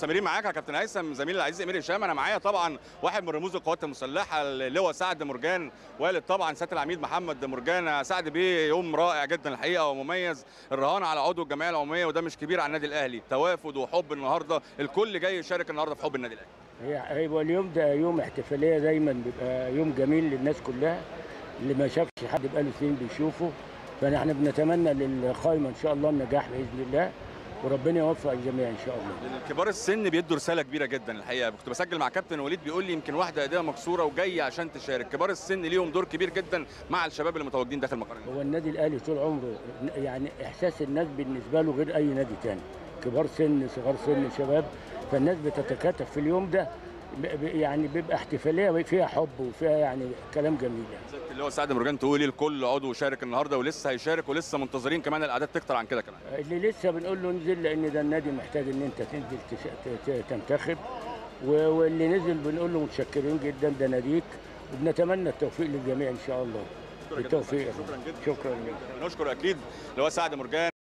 مستمرين معاك يا كابتن هيثم زميلي العزيز امير هشام انا معايا طبعا واحد من رموز القوات المسلحه اللواء سعد مرجان والد طبعا سياده العميد محمد مرجان سعد بيه يوم رائع جدا الحقيقه ومميز الرهان على عضو الجمعيه العموميه وده مش كبير على النادي الاهلي توافد وحب النهارده الكل جاي يشارك النهارده في حب النادي الاهلي هي هيبقى اليوم ده يوم احتفاليه دايما بيبقى يوم جميل للناس كلها اللي ما شافش حد بقاله سنين بيشوفه فنحن بنتمنى للقائمه ان شاء الله النجاح باذن الله وربنا يوفق الجميع ان شاء الله كبار السن بيدوا رساله كبيره جدا الحقيقه كنت بسجل مع كابتن وليد بيقول لي يمكن واحده ايديها مكسوره وجايه عشان تشارك كبار السن ليهم دور كبير جدا مع الشباب اللي متواجدين داخل مقر النادي هو النادي الاهلي طول عمره يعني احساس الناس بالنسبه له غير اي نادي تاني كبار سن صغار سن شباب فالناس بتتكاتف في اليوم ده ب- ب- يعني بيبقى احتفاليه فيها حب وفيها يعني كلام جميل يعني. ست اللي هو سعد مرجان تقولي الكل عضو شارك النهارده ولسه هيشارك ولسه منتظرين كمان الاعداد تكتر عن كده كمان اللي لسه بنقول له انزل لان ده النادي محتاج ان انت تنزل تش- ت- ت- تنتخب و- واللي نزل بنقول له متشكرين جدا ده ناديك وبنتمنى التوفيق للجميع ان شاء الله شكرا جدا. بالتوفيق شكرا جدا شكرا لك نشكر اكيد اللي هو سعد مرجان